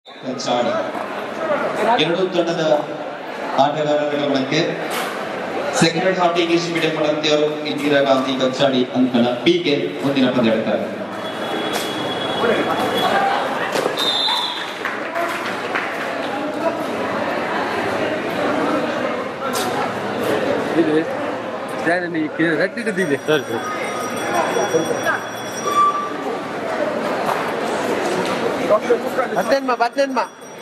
ಚಾಡಿ ಎರಡೂ ತಂಡದ ಆಟಗಾರರ ಗಮನಕ್ಕೆ ಸೆಕ್ರೆಡ್ ಹಾರ್ಟ್ ಇಂಗ್ಲಿಷ್ ಮೀಡಿಯಂ ಪಡೆದವರು ಇಂದಿರಾ ಗಾಂಧಿ ಕಚ್ಚಾಡಿ ಅಂಕಣ ಪಿಗೆ ಮುಂದಿನ ಪಂದ್ಯ ಆಡ್ತಾರೆ ಇದೆ ಸ್ಟ್ಯಾಂಡಲ್ಲಿ ರಟ್ಟಿಟ್ಟಿದ್ದಿದೆ ಸರ್ ಬತ್ತೇನ್ಮ ಬತ್ತೇನ್ಮ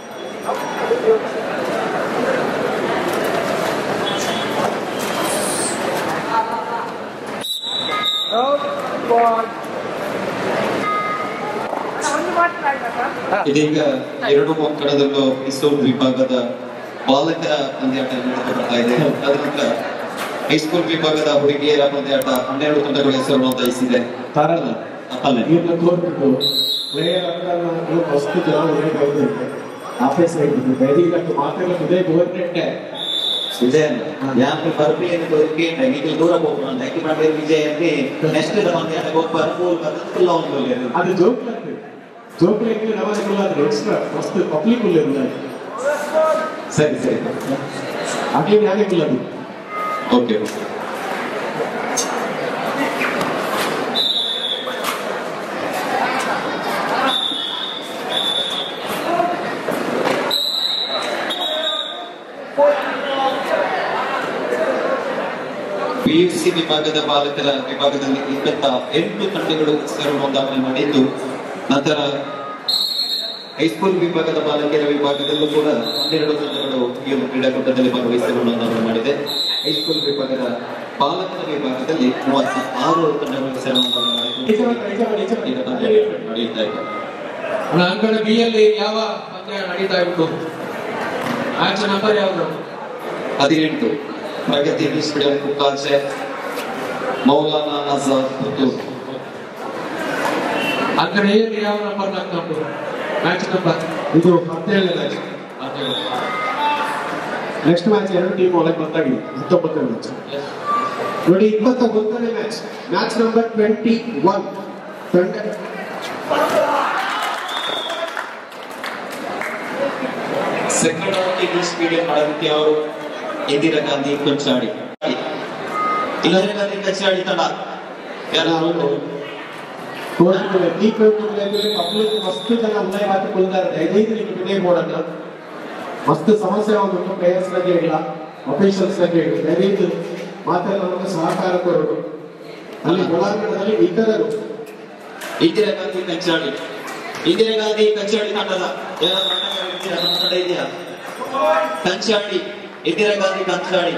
ಇದೀಗ ಎರಡು ಅಂಕಣದಲ್ಲೂ ಇಸ್ರೋಲ್ ವಿಭಾಗದ ಬಾಲಕರ ಪಂದ್ಯಾಟ ನಡೆದು ಬರ್ತಾ ಇದೆ ಅದರ ನಂತರ ಹೈಸ್ಕೂಲ್ ವಿಭಾಗದ ಹುಡುಗಿಯರ ಪಂದ್ಯಾಟ ಹನ್ನೆರಡು ತಂಡಗಳ ಹೆಸರು ನೋಂದಾಯಿಸಿದೆ ಕಾರಣ ಅಲ್ಲೇ ಇವ್ರನ್ನ ತೋರ್ಬಿಟ್ಟು ಪ್ಲೇಯರ್ ಅಂಕಲ್ನ ಫಸ್ಟ್ ಜನ ಒಳ್ಳೆ ಬೈದಿರುತ್ತೆ ಆಫೀಸ್ ಆಗಿದೆ ಬೈದಿದ್ದಕ್ಕೆ ಮಾತ್ರ ಇದೇ ಗೋರ್ಮೆಂಟ್ ವಿಜಯ ಯಾಕೆ ಬರ್ಪಿಯನ್ನು ತೋರಿಕೆ ನೆಗೆಟಿವ್ ದೂರ ಹೋಗೋಣ ನೆಗೆ ಮಾಡಿದ ವಿಜಯ ಅಂದ್ರೆ ನೆಕ್ಸ್ಟ್ ಪಂದ್ಯ ಒಬ್ಬರು ಮೂರು ಫುಲ್ ಅವನು ಅದು ಜೋಕ್ ಜೋಕ್ ನವನಿಲ್ಲ ಅದು ಎಕ್ಸ್ಟ್ರಾ ಮಸ್ತ್ ಪಬ್ಲಿಕ್ ಇಲ್ಲ ಸರಿ ಸರಿ ಹಾಗೆ ಹಾಗೆ ಇಲ್ಲ ಅದು ಓಕೆ ಪಿಯುಸಿ ವಿಭಾಗದ ಬಾಲಕರ ವಿಭಾಗದಲ್ಲಿ ಇಪ್ಪತ್ತ ಎಂಟು ತಂಡಗಳು ಹೆಸರು ನೋಂದಾವಣೆ ಮಾಡಿದ್ದು ನಂತರ ಹೈಸ್ಕೂಲ್ ವಿಭಾಗದ ಬಾಲಕಿಯರ ವಿಭಾಗದಲ್ಲೂ ಕೂಡ ಹನ್ನೆರಡು ತಂಡಗಳು ಈ ಒಂದು ಕ್ರೀಡಾಕೂಟದಲ್ಲಿ ಭಾಗವಹಿಸಲು ನೋಂದಣಿ ಮಾಡಿದೆ ಹೈಸ್ಕೂಲ್ ವಿಭಾಗದ ಬಾಲಕರ ವಿಭಾಗದಲ್ಲಿ ಮೂವತ್ತ ಆರು ತಂಡಗಳು ಹೆಸರು ನೋಂದಣಿ ಮಾಡಿದ್ದು ಈಗ ಪಂದ್ಯ ನಡೆಯುತ್ತಾ ಇದೆ ಅಂಕಣ ಬಿ ಅಲ್ಲಿ ಯಾವ ಪಂದ್ಯ ನಡೀತಾ ಇತ್ತು ಮ್ಯಾಚ್ ನಂಬರ್ ಯಾವುದು ಹದಿನೆಂಟು ಪ್ರಗತಿ ಇಂಗ್ಲಿಷ್ ಮೀಡಿಯಂ ಕುಕ್ಕಾಲ್ಚೆ ಮೌಲಾನಾ ಆಜಾದ್ ಪುತ್ತೂರು ಅಂಕಣ ಎ ಅಲ್ಲಿ ಯಾವ ನಂಬರ್ ಆಗ್ತಾ ಉಂಟು ಮ್ಯಾಚ್ ನಂಬರ್ ಇದು ಹತ್ತೇಳನೇ ಮ್ಯಾಚ್ ನೆಕ್ಸ್ಟ್ ಮ್ಯಾಚ್ ಎರಡು ಟೀಮ್ ಒಳಗೆ ಗೊತ್ತಾಗಿದೆ ಹತ್ತೊಂಬತ್ತನೇ ಮ್ಯಾಚ್ ನೋಡಿ ಇಪ್ಪತ್ತ ಒಂದನೇ match match number twenty one ತಂಡ ಸೆಕೆಂಡ್ ಆಫ್ ಇಂಗ್ಲಿಷ್ ಮೀಡಿಯಂ ಮಾಡಲಿಕ್ಕೆ ಅವರು ಇಂದಿರಾ ಗಾಂಧಿ ಕೊಂಚಾಡಿ ಇಂದಿರಾ ಗಾಂಧಿ ಕಚ್ಚಾಡಿ ತಂಡ ಯಾರು ತೋರಿಸಿದ್ರೆ ಈ ಪ್ರಯತ್ನದಲ್ಲಿ ಪಬ್ಲಿಕ್ ಮಸ್ತ್ ಜನ ಉದಯ ಮಾತು ಕುಳಿತಾರೆ ದಯವಿಟ್ಟು ನೀವು ವಿನಯ ಮಾಡೋಣ ಮಸ್ತ್ ಸಮಸ್ಯೆ ಒಂದು ಪ್ಲೇಯರ್ಸ್ ಬಗ್ಗೆ ಇಲ್ಲ ಅಫಿಷಿಯಲ್ಸ್ ಬಗ್ಗೆ ಇಲ್ಲ ದಯವಿಟ್ಟು ಮಾತೆಲ್ಲ ನಮಗೆ ಸಹಕಾರ ಕೊಡೋದು ಅಲ್ಲಿ ಒಳಾಂಗಣದಲ್ಲಿ ಇತರರು ಇಂದಿರಾ ಗಾಂಧಿ ಕಚ್ಚಾಡಿ ಇಂದಿರಾ ಗಾಂಧಿ ಕಚ್ಚಾಡಿ ತಂಡದ ಯಾರಾದ್ರೂ ಆಟಗಾರರು ಇದ್ದೀರಾ? ನಮ್ಮ ತಂಡ ಇದೆಯಾ ಕಂಚಾಡಿ ಇಂದಿರಾ ಗಾಂಧಿ ಕಂಚಾಡಿ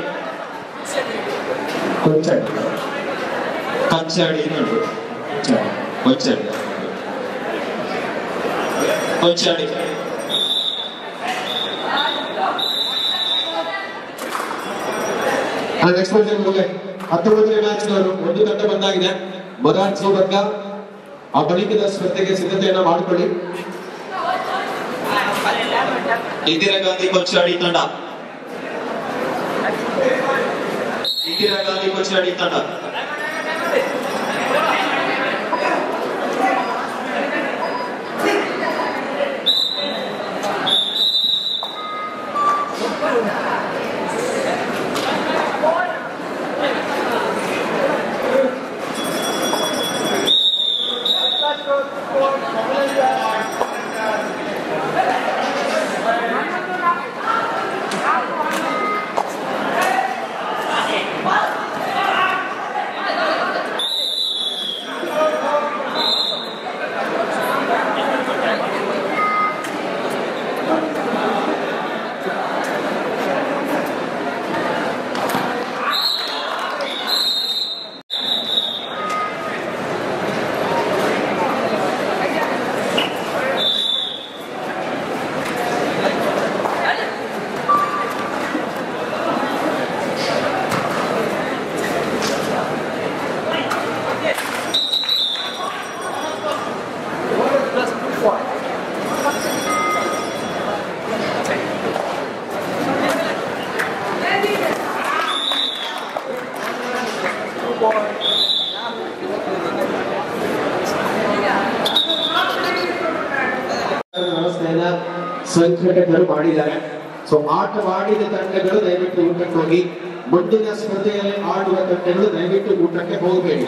ಕೊಂಚ ಕಂಚಾಡಿ ನೋಡು ಕೊಂಚಾಡಿ ಕೊಂಚಾಡಿ ನೆಕ್ಸ್ಟ್ ಮ್ಯಾಚ್ ಹೋಗಿ ಹತ್ತೊಂಬತ್ತನೇ ಮ್ಯಾಚ್ ಒಂದು ತಂಡ ಬಂದಾಗಿದೆ ಮೊರಾರ್ಜಿ ವರ್ಗ ಆ ಬಳಿಕದ ಸ್ಪರ್ಧೆಗೆ ಸಿದ್ಧತೆಯನ್ನ ಮಾಡಿಕೊಳ್ಳಿ ಇಂದಿರಾ ಗಾಂಧಿ ಕೊಂಚಾಡಿ ತಂಡ ಇಂದಿರಾ ಗಾಂಧಿ ಕೊಂಚಾಡಿ ತಂಡ ಸಂಘಟಕರು ಮಾಡಿದ್ದಾರೆ ಸೊ ಆಟವಾಡಿದ ತಂಡಗಳು ದಯವಿಟ್ಟು ಊಟಕ್ಕೆ ಹೋಗಿ ಮುಂದಿನ ಸ್ಪರ್ಧೆಯಲ್ಲಿ ಆಡುವ ತಂಡಗಳು ದಯವಿಟ್ಟು ಊಟಕ್ಕೆ ಹೋಗಬೇಡಿ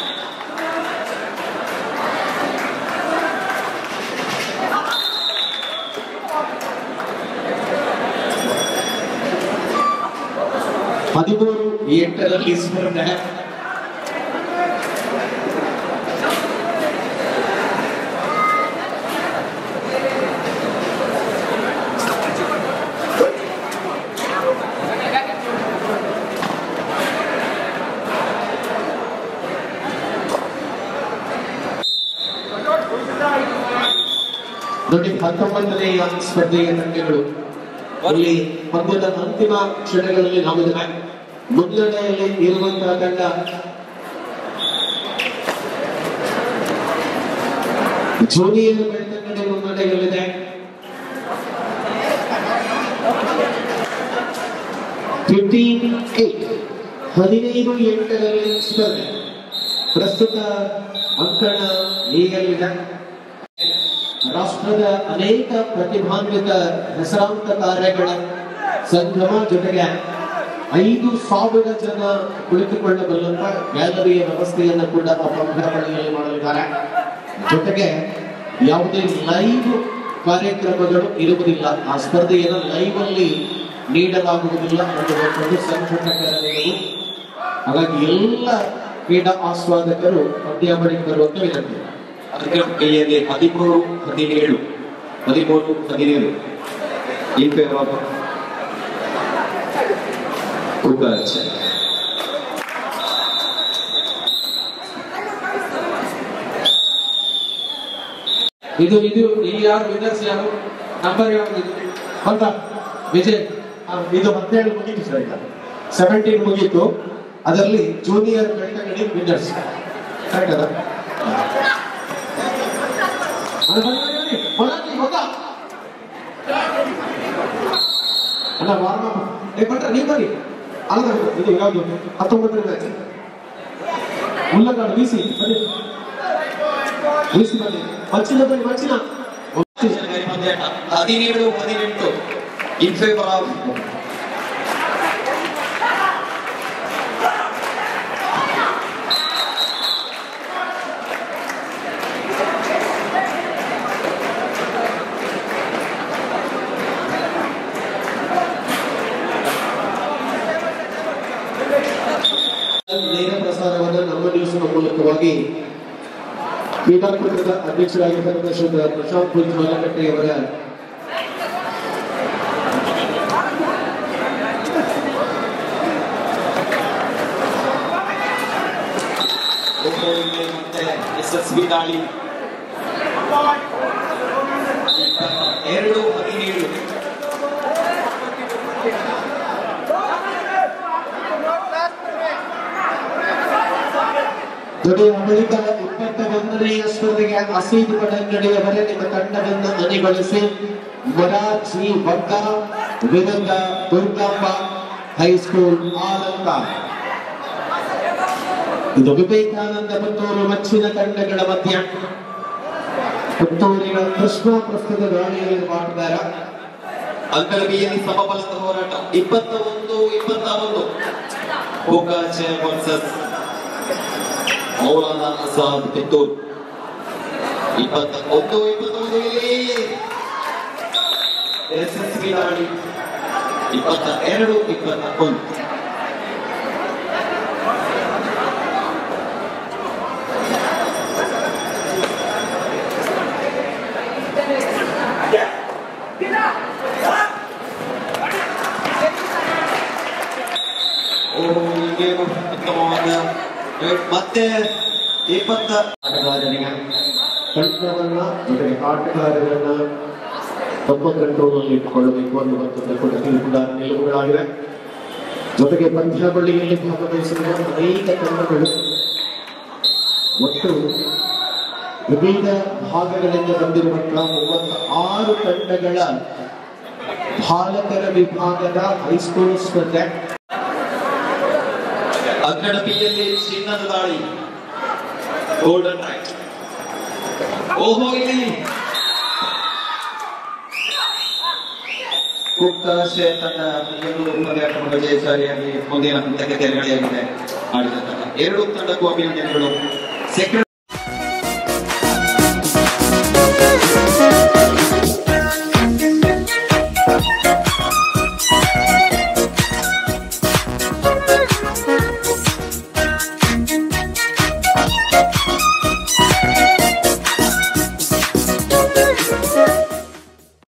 ಹದಿಮೂರು ಎಂಟರಲ್ಲಿ ಸ್ಪರ್ಧೆ ನೋಡಿ ಹತ್ತೊಂಬತ್ತನೆಯ ಸ್ಪರ್ಧೆಯ ತಂಡಗಳು ಅಲ್ಲಿ ಪಂದ್ಯದ ಅಂತಿಮ ಕ್ಷಣಗಳಲ್ಲಿ ನಾವಿದ್ದೇವೆ ಮುನ್ನಡೆಯಲ್ಲಿ ಇರುವಂತಹ ತಂಡ ಜೂನಿಯರ್ ಬೆಳ್ತಂಗಡಿ ಮುನ್ನಡೆಯಲ್ಲಿದೆ ಫಿಫ್ಟೀನ್ ಏಟ್ ಹದಿನೈದು ಎಂಟರಲ್ಲಿ ಸ್ಪರ್ಧೆ ಪ್ರಸ್ತುತ ಅಂಕಣ ಹೀಗಲ್ಲಿದೆ ರಾಷ್ಟ್ರದ ಅನೇಕ ಪ್ರತಿಭಾನ್ವಿತ ಹೆಸರಾಂತ ಕಾರ್ಯಗಳ ಸಂಗಮ ಜೊತೆಗೆ ಐದು ಸಾವಿರ ಜನ ಕುಳಿತುಕೊಳ್ಳಬಲ್ಲಂತ ಗ್ಯಾಲರಿಯ ವ್ಯವಸ್ಥೆಯನ್ನು ಕೂಡ ಆ ಪಂದ್ಯಾವಳಿಯಲ್ಲಿ ಮಾಡಲಿದ್ದಾರೆ ಜೊತೆಗೆ ಯಾವುದೇ ಲೈವ್ ಕಾರ್ಯಕ್ರಮಗಳು ಇರುವುದಿಲ್ಲ ಆ ಸ್ಪರ್ಧೆಯನ್ನು ಲೈವ್ ಅಲ್ಲಿ ನೀಡಲಾಗುವುದಿಲ್ಲ ಅನ್ನುವಂಥದ್ದು ಸಂಘಟಕರ ನಿಲುವು ಹಾಗಾಗಿ ಎಲ್ಲ ಕ್ರೀಡಾ ಆಸ್ವಾದಕರು ಪಂದ್ಯಾವಳಿಗೆ ಬರುವಂತ ವಿನಂತಿ ಅದರ ಕೈಯಲ್ಲಿ ಹದಿಮೂರು ಹದಿನೇಳು ಹದಿಮೂರು ಹದಿನೇಳು ಇನ್ ಫೇವರ್ ಆಫ್ ಉಗಾಚ ಇದು ಇದು ಇಲ್ಲಿ ಯಾರು ವಿನ್ನರ್ಸ್ ಯಾರು ನಂಬರ್ ಯಾವುದು ಇದು ಹೌದಾ ವಿಜಯ್ ಆ, ಇದು ಹದಿನೇಳು ಮುಗೀತು ಸರ್ ಈಗ ಸೆವೆಂಟೀನ್ ಮುಗೀತು ಅದರಲ್ಲಿ ಜೂನಿಯರ್ ಬೆಳ್ತಂಗಡಿ ವಿನ್ನರ್ಸ್ ಕರೆಕ್ಟ್ ಅದ ಅಲ್ಲ, ಬನ್ನಿ, ಬನ್ನಿ, ಬನ್ನಿ. ಮೊದಲು ಹೋಗ. ಅಲ್ಲ ವಾರ್ಮ ಏ ಭಟ್ರ ನೀವು ಬನ್ನಿ ಅಲ್ಲ ಇದು ಯಾವುದು ಹತ್ತೊಂಬತ್ತರ ಮ್ಯಾಚ್ ಮುಲ್ಲಗಾಡು ಬೀಸಿ ಬನ್ನಿ ಬೀಸಿ ಬನ್ನಿ ಮಚ್ಚಿನ ಬನ್ನಿ ಮಚ್ಚಿನ ಹದಿನೇಳು ಹದಿನೆಂಟು ಇನ್ ಫೇವರ್ ಆಫ್ ನೇರ ಪ್ರಸಾರವನ್ನು ನಮ್ಮ ನ್ಯೂಸ್ನ ಮೂಲಕವಾಗಿ ಕ್ರೀಡಾಕೂಟದ ಅಧ್ಯಕ್ಷರಾಗಿರ್ತಕ್ಕಂಥ ಶ್ರೀ ಪ್ರಶಾಂತ್ ಪುರಿ ಮಲಕಟ್ಟೆಯವರ ಮತ್ತೆ ಯಶಸ್ವಿ ದಾಳಿ ಎರಡು ಹದಿನೇಳು ಜೊತೆ ಬಳಿಕ ಇಪ್ಪತ್ತ ಒಂದನೆಯ ಸ್ಪರ್ಧೆಗೆ ಅಸೀದ್ ಪಡಂಗಡಿಯವರೇ ನಿಮ್ಮ ತಂಡವನ್ನು ಅಣಿಗೊಳಿಸಿ ಮೊರಾರ್ಜಿ ವರ್ಗ ವಿರುದ್ಧ ದುರ್ಗಾಂಬ ಹೈಸ್ಕೂಲ್ ಆನಂದ ಇದು ವಿವೇಕಾನಂದ ಪುತ್ತೂರು ಮಚ್ಚಿನ ತಂಡಗಳ ಮಧ್ಯ ಪುತ್ತೂರಿನ ಕೃಷ್ಣ ಪ್ರಸ್ತುತ ದಾಳಿಯಲ್ಲಿ ಮಾಡಿದಾರ ಅಂಕಲಬಿಯಲ್ಲಿ ಸಮಬಲದ ಹೋರಾಟ ಇಪ್ಪತ್ತ ಒಂದು ಇಪ್ಪತ್ತ ಒಂದು ಹೋಗಾಚ ವರ್ಸಸ್ ಮೌಲಾನಾ ಆಜಾದ್ ಕಿತ್ತೂರ್ ಇಪ್ಪತ್ತ ಒಂದು ಇಪ್ಪತ್ತೊಂದು ಯಶಸ್ವಿ ದಾಳಿ ಇಪ್ಪತ್ತ ಎರಡು ಇಪ್ಪತ್ತ ಒಂದು ಓ ಈಗೇನು ಉತ್ತಮವಾದ ಮತ್ತೆ ಇಪ್ಪತ್ತ ಆಟಗಾರರಿಗೆ ತಂತ್ರವನ್ನ ಜೊತೆಗೆ ಆಟಗಾರರನ್ನ ತಮ್ಮ ಕಂಟ್ರೋಲ್ ಇಟ್ಟುಕೊಳ್ಳಬೇಕು ಅನ್ನುವಂಥದ್ದು ಕೂಡ ತೀರ್ಪುಗಳ ನಿಲುವುಗಳಾಗಿವೆ ಜೊತೆಗೆ ಪಂದ್ಯಾವಳಿಯಲ್ಲಿ ಭಾಗವಹಿಸಿರುವ ಅನೇಕ ತಂಡಗಳು ಒಟ್ಟು ವಿವಿಧ ಭಾಗಗಳಿಂದ ಬಂದಿರುವಂತಹ ಮೂವತ್ತ ಆರು ತಂಡಗಳ ಬಾಲಕರ ವಿಭಾಗದ ಹೈಸ್ಕೂಲ್ ಸ್ಪರ್ಧೆ ಅಗ್ರಡಪಿಯಲ್ಲಿ ಚಿನ್ನದ ದಾಳಿ ಗೋಲ್ಡನ್ ರೈಟ್ ಓಹೋ ಇಲ್ಲಿ ಕುಕ್ಕಾಶೆ ತಂಡ ಒಂದು ಪಂದ್ಯಾಟವನ್ನು ಜಯಶಾಲಿಯಾಗಿ ಮುಂದಿನ ಹಂತಕ್ಕೆ ತೆರಗಡೆಯಾಗಿದೆ ಆಡಿದ ತಂಡ ಎರಡು ತಂಡಕ್ಕೂ ಅಭಿನಂದನೆಗಳು ಸೆಕ್ರೆಟರಿ